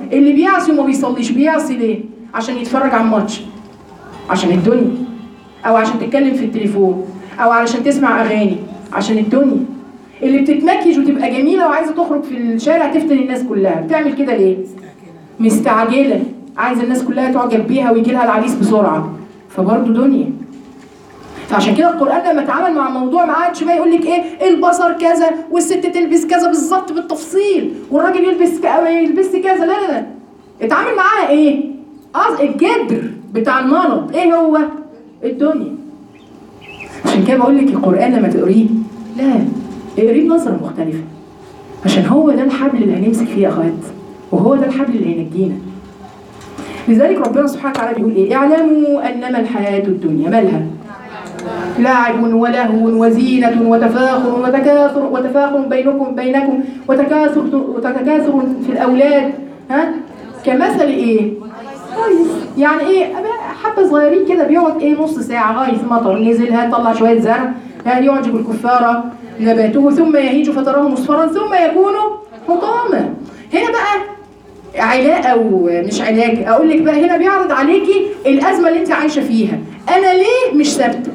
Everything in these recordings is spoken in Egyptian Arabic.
اللي بيعصي وما بيصليش بيعصي ليه عشان يتفرج على الماتش عشان الدنيا او عشان تتكلم في التليفون او علشان تسمع اغاني عشان الدنيا اللي بتتمكج وتبقى جميله وعايزه تخرج في الشارع تفتن الناس كلها بتعمل كده ليه مستعجله عايزه الناس كلها تعجب بيها ويجي لها العريس بسرعه فبرضه دنيا فعشان كده القران لما اتعامل مع الموضوع ما عادش بقى يقول لك ايه البصر كذا والست تلبس كذا بالظبط بالتفصيل والراجل يلبس ك- يلبس كذا لا لا لا اتعامل معاها ايه؟ اه الجدر بتاع المرض ايه هو؟ الدنيا عشان كده بقول لك القران لما تقريه لا اقريه بنظره مختلفه عشان هو ده الحبل اللي هنمسك فيه يا اخوات وهو ده الحبل اللي هينجينا لذلك ربنا سبحانه وتعالى بيقول ايه اعلموا انما الحياه الدنيا مالها لعب ولهو وزينة وتفاخر وتكاثر وتفاخر بينكم بينكم وتكاثر وتكاثر في الأولاد ها كمثل إيه؟ غيث يعني إيه؟ حبة صغيرين كده بيقعد إيه نص ساعة غيث مطر نزل ها طلع شوية زرع ها يعجب الكفار نباته ثم يهيج فتراه مصفرا ثم يكون حطاما هنا بقى علاج او مش علاج اقول لك بقى هنا بيعرض عليكي الازمه اللي انت عايشه فيها انا ليه مش ثابته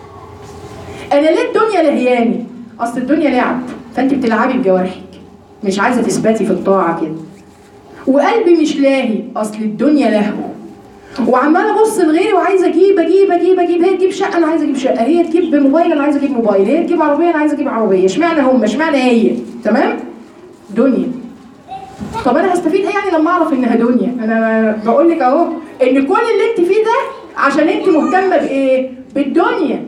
انا ليه الدنيا لهياني اصل الدنيا لعب فانت بتلعبي بجوارحك مش عايزه تثبتي في الطاعه كده وقلبي مش لاهي اصل الدنيا لهو وعماله ابص لغيري وعايزه اجيب اجيب اجيب اجيب هي تجيب شقه انا عايزه اجيب شقه هي تجيب موبايل انا عايزه اجيب موبايل هي تجيب عربيه انا عايزه اجيب عربيه اشمعنى هم اشمعنى هي تمام دنيا طب انا هستفيد ايه يعني لما اعرف انها دنيا انا بقول لك اهو ان كل اللي انت فيه ده عشان انت مهتمه بايه بالدنيا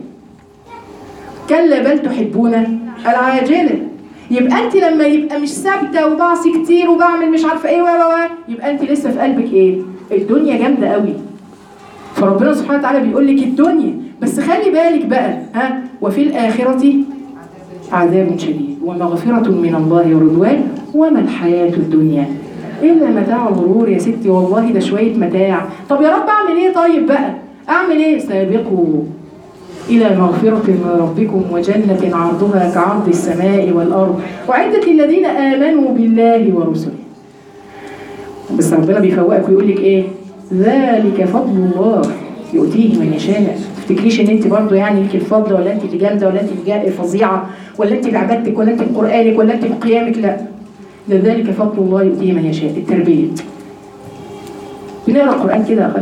كلا بل تحبون العاجله يبقى انت لما يبقى مش ثابته وبعصي كتير وبعمل مش عارفه ايه و و و يبقى انت لسه في قلبك ايه الدنيا جامده قوي فربنا سبحانه وتعالى بيقول لك الدنيا بس خلي بالك بقى ها وفي الاخره عذاب شديد ومغفرة من الله ورضوان وما الحياة الدنيا إلا متاع الغرور يا ستي والله ده شوية متاع طب يا رب أعمل إيه طيب بقى أعمل إيه سابقوا إلى مغفرة من ربكم وجنة عرضها كعرض السماء والأرض وعدة الذين آمنوا بالله ورسله بس ربنا بيفوقك ويقول لك إيه ذلك فضل الله يؤتيه من يشاء تفتكريش ان انت برضه يعني ليكي الفضل ولا انت اللي جامده ولا انت اللي جا- فظيعه ولا انت اللي عبادتك ولا انت بقرانك ولا انت بقيامك لا لذلك فضل الله يؤتيه من يشاء التربيه بنقرا القران كده يا اخوان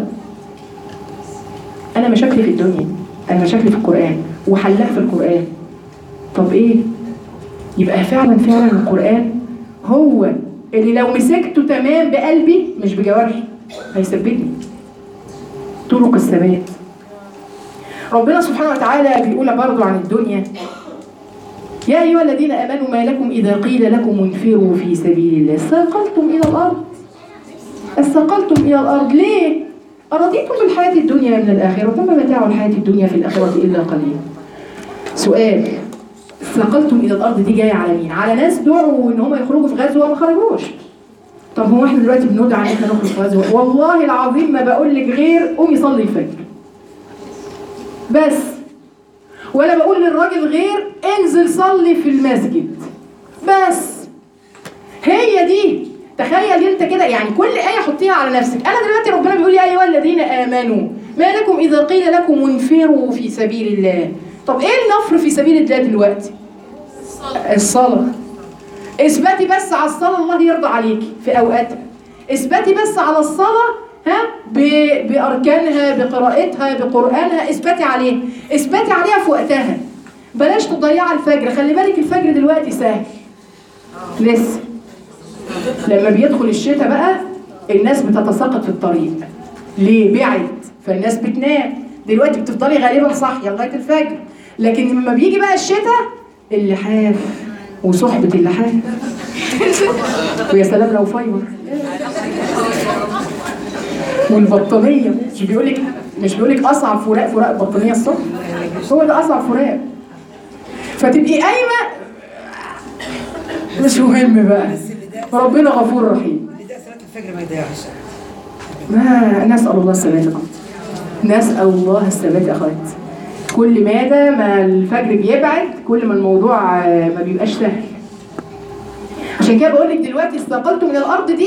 انا مشاكلي في الدنيا انا مشاكلي في القران وحلها في القران طب ايه يبقى فعلا فعلا القران هو اللي لو مسكته تمام بقلبي مش بجوارحي هيثبتني طرق الثبات ربنا سبحانه وتعالى بيقول برضو عن الدنيا يا أيها الذين آمنوا ما لكم إذا قيل لكم انفروا في سبيل الله استثقلتم إلى الأرض استثقلتم إلى الأرض ليه؟ أرضيتم بالحياة الدنيا من الآخرة وما متاع الحياة الدنيا في الآخرة إلا قليل سؤال استثقلتم إلى الأرض دي جاية على مين؟ على ناس دعوا إن هم يخرجوا في غزوة وما خرجوش طب هو احنا دلوقتي بندعى ان احنا نخرج في غزوه والله العظيم ما بقول لك غير قومي صلي الفجر بس ولا بقول للراجل غير انزل صلي في المسجد بس هي دي تخيل انت كده يعني كل ايه حطيها على نفسك انا دلوقتي ربنا بيقول يا ايها الذين امنوا ما لكم اذا قيل لكم انفروا في سبيل الله طب ايه النفر في سبيل الله دلوقتي الصلاه اثبتي بس على الصلاه الله يرضى عليكي في اوقاتها اثبتي بس على الصلاه ها ب- باركانها بقراءتها بقرانها اثبتي عليها اثبتي عليها في وقتها بلاش تضيعي الفجر خلي بالك الفجر دلوقتي سهل لسه لما بيدخل الشتاء بقى الناس بتتساقط في الطريق ليه بعد فالناس بتنام دلوقتي بتفضلي غالبا صاحيه لغايه الفجر لكن لما بيجي بقى الشتاء اللحاف وصحبة اللحاف ويا سلام لو فايبر والبطانية مش بيقولك مش بيقولك أصعب فراق فراق البطانية الصبح هو ده أصعب فراق فتبقي قايمة مش مهم بقى ربنا غفور رحيم اللي ده صلاه الفجر ما يضيعش ما نسأل الله الثبات يا أخوات. نسأل الله الثبات يا أخوات كل مادة ما الفجر بيبعد كل ما الموضوع آه، ما بيبقاش سهل عشان كده بقول لك دلوقتي استقلتوا من الأرض دي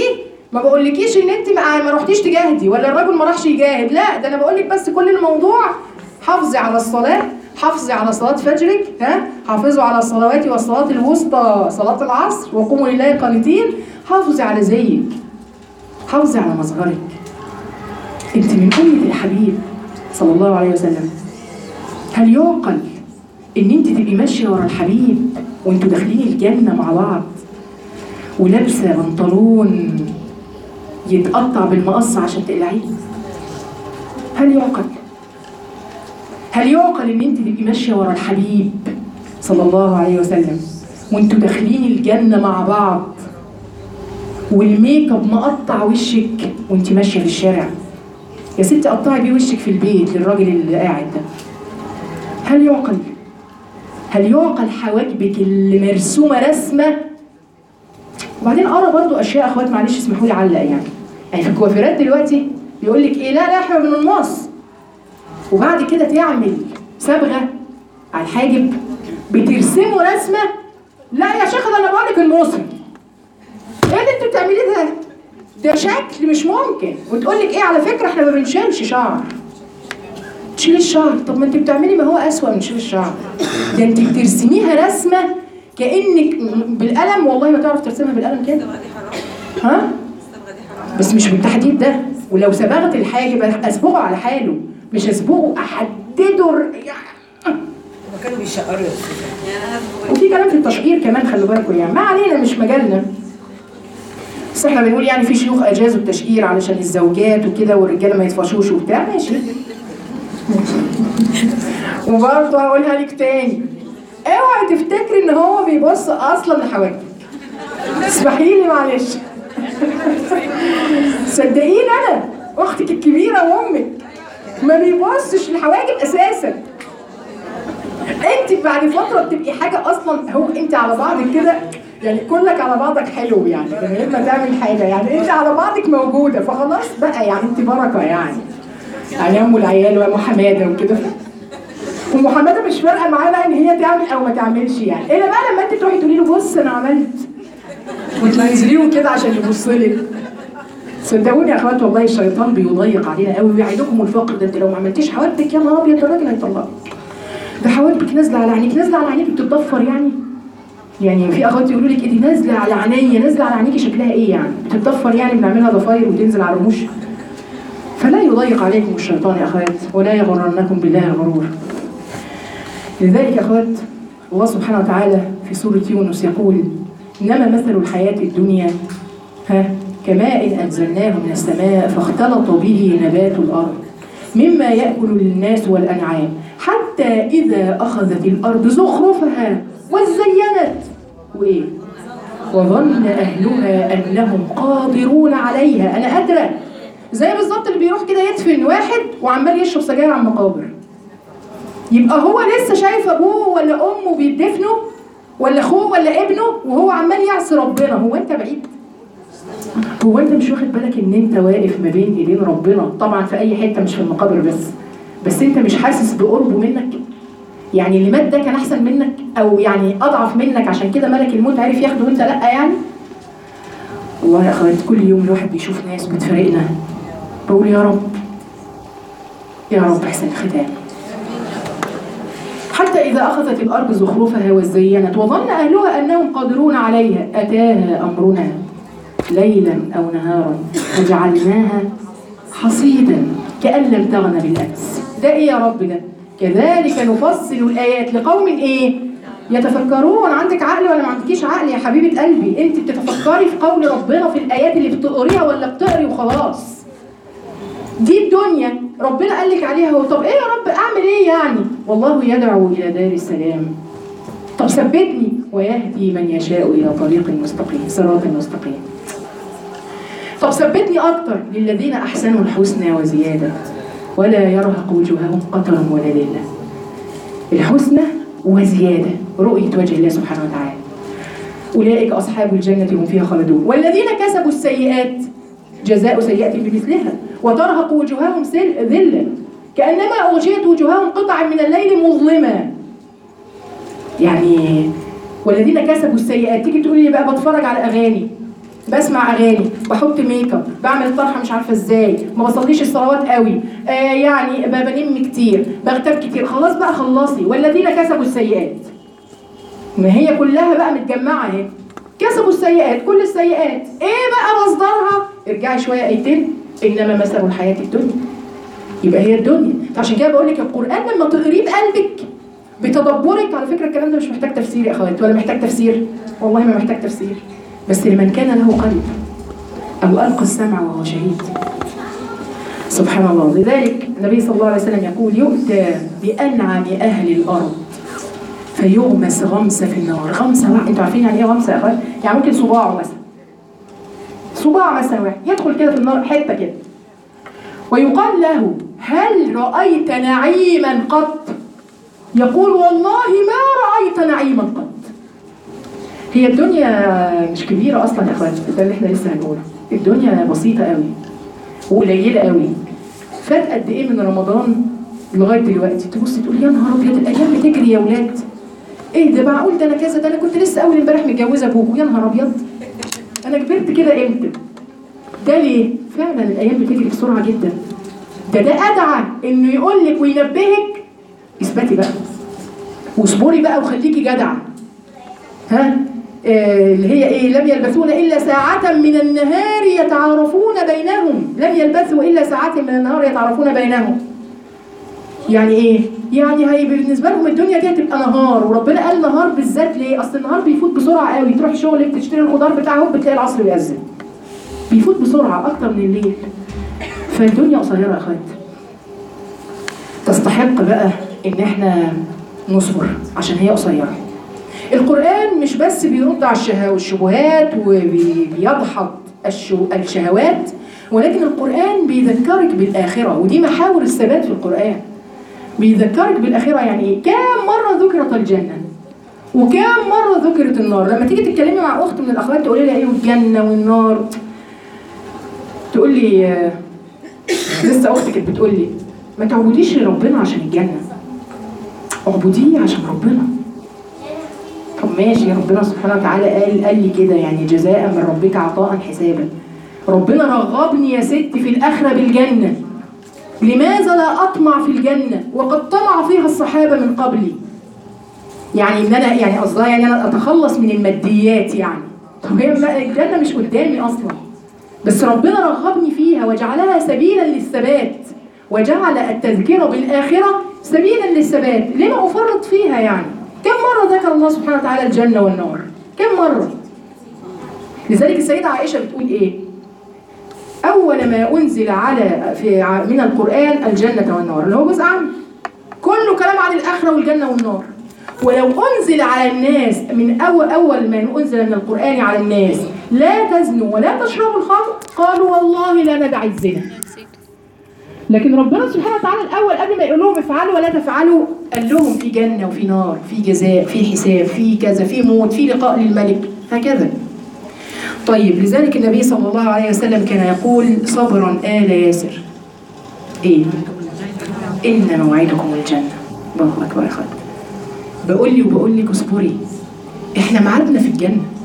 ما بقولكيش ان انت ما ما رحتيش تجاهدي ولا الراجل ما راحش يجاهد لا ده انا بقولك بس كل الموضوع حافظي على الصلاه حافظي على صلاة فجرك ها حافظوا على الصلوات والصلاة الوسطى صلاة العصر وقوموا لله قانتين حافظي على زيك حافظي على مظهرك انت من أمة الحبيب صلى الله عليه وسلم هل يعقل ان انت تبقي ماشيه ورا الحبيب وانتوا داخلين الجنه مع بعض ولابسه بنطلون يتقطع بالمقص عشان تقلعيه هل يعقل هل يعقل ان انت تبقي ماشيه ورا الحبيب صلى الله عليه وسلم وانتوا داخلين الجنه مع بعض والميك اب مقطع وشك وانت ماشيه في الشارع يا ستي قطعي بيه وشك في البيت للراجل اللي قاعد ده هل يعقل هل يعقل حواجبك اللي مرسومه رسمه وبعدين ارى برضو اشياء اخوات معلش اسمحوا لي علق يعني يعني في الكوافيرات دلوقتي بيقول لك ايه لا لا احنا بننمص وبعد كده تعمل صبغه على الحاجب بترسمه رسمه لا يا شيخ ده انا بقول لك الموسم ايه اللي انتوا بتعمليه ده؟ ده شكل مش ممكن وتقول لك ايه على فكره احنا ما بنشيلش شعر تشيل الشعر طب ما انت بتعملي ما هو اسوأ من شيل الشعر ده انت بترسميها رسمه كانك بالقلم والله ما تعرف ترسمها بالقلم كده الصبغه دي حرام ها الصبغه دي حرام بس مش بالتحديد ده ولو صبغت الحاجب اصبغه على حاله مش اصبغه احدده ر- يعني هما كانوا بيشقروا يا أستاذة. يعني انا هصبغ وفي كلام في التشقير كمان خلوا بالكم يعني ما علينا مش مجالنا بس احنا بنقول يعني في شيوخ اجازوا التشقير علشان الزوجات وكده والرجاله ما يتفشوش وبتاع ماشي وبرضه هقولها لك تاني اوعي تفتكري ان هو بيبص اصلا لحواجبك اسمحي لي معلش صدقيني انا اختك الكبيره وامك ما بيبصش للحواجب اساسا انت بعد فتره بتبقي حاجه اصلا هو انت على بعضك كده يعني كلك على بعضك حلو يعني من غير ما تعمل حاجه يعني انت على بعضك موجوده فخلاص بقى يعني انت بركه يعني يعني ام العيال وام حماده وكده ام حماده مش فارقه معاه بقى ان هي تعمل او ما تعملش يعني الا بقى لما انت تروحي تقولي له بص انا عملت وتنزليهم كده عشان يبص لك صدقوني يا اخوات والله الشيطان بيضيق علينا قوي ويعيدكم الفقر ده انت لو ما عملتيش حواجبك يا نهار ابيض الراجل هيطلقك ده حواجبك نازله على عينيك نازله على عينيك بتتضفر يعني يعني في اخوات يقولوا لك ايه دي نازله على عينيا نازله على عينيكي شكلها ايه يعني بتتضفر يعني بنعملها ضفاير وتنزل على الرموش فلا يضيق عليكم الشيطان يا اخوات ولا يغرنكم بالله الغرور لذلك يا اخوات الله سبحانه وتعالى في سوره يونس يقول انما مثل الحياه الدنيا ها كماء انزلناه من السماء فاختلط به نبات الارض مما ياكل الناس والانعام حتى اذا اخذت الارض زخرفها وزينت وايه وظن اهلها انهم قادرون عليها انا قادره زي بالظبط اللي بيروح كده يدفن واحد وعمال يشرب سجاير على المقابر يبقى هو لسه شايف ابوه ولا امه بيدفنوا ولا اخوه ولا ابنه وهو عمال يعصي ربنا هو انت بعيد هو انت مش واخد بالك ان انت واقف ما بين ايدين ربنا طبعا في اي حته مش في المقابر بس بس انت مش حاسس بقربه منك يعني اللي مات ده كان احسن منك او يعني اضعف منك عشان كده ملك الموت عرف ياخده وانت لا يعني والله يا اخوات كل يوم الواحد بيشوف ناس بتفارقنا بقول يا رب يا رب احسن الختام حتى إذا أخذت الأرض زخرفها وزينت وظن أهلها أنهم قادرون عليها أتاها أمرنا ليلا أو نهارا وجعلناها حصيدا كأن لم تغن بالأمس ده إيه يا رب ده كذلك نفصل الآيات لقوم إيه يتفكرون عندك عقل ولا ما عندكيش عقل يا حبيبة قلبي انت بتتفكري في قول ربنا في الآيات اللي بتقريها ولا بتقري وخلاص دي الدنيا ربنا قال لك عليها هو طب ايه يا رب اعمل ايه يعني والله يدعو الى دار السلام طب ثبتني ويهدي من يشاء الى طريق مستقيم صراط مستقيم طب ثبتني اكتر للذين احسنوا الحسنى وزياده ولا يرهق وجوههم قتر ولا ذله الحسنى وزياده رؤيه وجه الله سبحانه وتعالى اولئك اصحاب الجنه هم فيها خالدون والذين كسبوا السيئات جزاء سيئة بمثلها وترهق وجوههم سل- ذلة كأنما أغشيت وجوههم قطعا من الليل مظلمة يعني والذين كسبوا السيئات تيجي تقولي لي بقى بتفرج على أغاني بسمع اغاني بحط ميك اب بعمل الطرحه مش عارفه ازاي ما بصليش الصلوات قوي آه يعني ب- بنم كتير بغتاب كتير خلاص بقى خلصي والذين كسبوا السيئات ما هي كلها بقى متجمعه اهي كسبوا السيئات كل السيئات ايه بقى مصدرها ارجعي شويه ايتين انما مثل الحياه الدنيا يبقى هي الدنيا فعشان كده بقول لك القران لما تقريه بقلبك بتدبرك على فكره الكلام ده مش محتاج تفسير يا اخوات ولا محتاج تفسير والله ما محتاج تفسير بس لمن كان له قلب او القى السمع وهو شهيد سبحان الله لذلك النبي صلى الله عليه وسلم يقول يؤتى بانعم اهل الارض فيغمس غمسه في النار غمسه واحده انتوا عارفين يعني ايه غمسه يا اخوات يعني ممكن صباعه مثلا صباع مثلا واحد يدخل كده في النار حته كده ويقال له هل رأيت نعيما قط يقول والله ما رأيت نعيما قط هي الدنيا مش كبيرة أصلا يا أخوان ده اللي احنا لسه هنقوله الدنيا بسيطة قوي وقليلة قوي فات قد إيه من رمضان لغاية دلوقتي تبص تقول يا نهار أبيض الأيام بتجري يا ولاد إيه ده معقول ده أنا كذا ده أنا كنت لسه أول امبارح متجوزة أبوك يا نهار أبيض أنا كبرت كده إمتى ده ليه؟ فعلا الأيام بتجري بسرعة جدا ده ده أدعى إنه يقول لك وينبهك اثبتي بقى واصبري بقى وخليكي جدعة ها آه، اللي هي ايه لم يلبثون الا ساعة من النهار يتعارفون بينهم لم يلبثوا الا ساعة من النهار يتعارفون بينهم يعني ايه؟ يعني هي بالنسبة لهم الدنيا دي هتبقى نهار وربنا قال نهار بالذات ليه؟ اصل النهار بيفوت بسرعة قوي تروح شغلك تشتري الخضار بتاعه بتلاقي العصر بيأذن بيفوت بسرعة أكتر من الليل فالدنيا قصيرة يا أخوات تستحق بقى إن إحنا نصبر عشان هي قصيرة القرآن مش بس بيرد على الشها- الشبهات وبيدحض الشو- الشهوات ولكن القرآن بيذكرك بالآخرة ودي محاور الثبات في القرآن بيذكرك بالآخرة يعني إيه؟ كام مرة ذكرت الجنة وكام مرة ذكرت النار لما تيجي تتكلمي مع أخت من الأخوات تقولي لها إيه الجنة والنار تقول لي آه، لسه اختي كانت بتقول لي ما تعبديش ربنا عشان الجنه اعبديه عشان ربنا طب ماشي ربنا سبحانه وتعالى قال قال لي كده يعني جزاء من ربك عطاء حسابا ربنا رغبني يا ستي في الاخره بالجنه لماذا لا اطمع في الجنه وقد طمع فيها الصحابه من قبلي يعني ان انا يعني قصدها يعني انا اتخلص من الماديات يعني طب هي الم- الجنه مش قدامي اصلا بس ربنا رغبني فيها وجعلها سبيلا للثبات وجعل التذكرة بالآخرة سبيلا للثبات لما أفرط فيها يعني كم مرة ذكر الله سبحانه وتعالى الجنة والنار كم مرة لذلك السيدة عائشة بتقول إيه أول ما أنزل على في ع- من القرآن الجنة والنار اللي هو جزء عام كله كلام عن الآخرة والجنة والنار ولو أنزل على الناس من أول أول ما أنزل من القرآن على الناس لا تزنوا ولا تشربوا الخمر قالوا والله لا ندعي الزنا لكن ربنا سبحانه وتعالى الأول قبل ما يقول لهم افعلوا ولا تفعلوا قال لهم في جنة وفي نار في جزاء في حساب في كذا في موت في لقاء للملك هكذا طيب لذلك النبي صلى الله عليه وسلم كان يقول صبرا آل ياسر ايه إن موعدكم الجنة الله أكبر يا أخوات بقول لي وبقول لك اصبري احنا ميعادنا في الجنة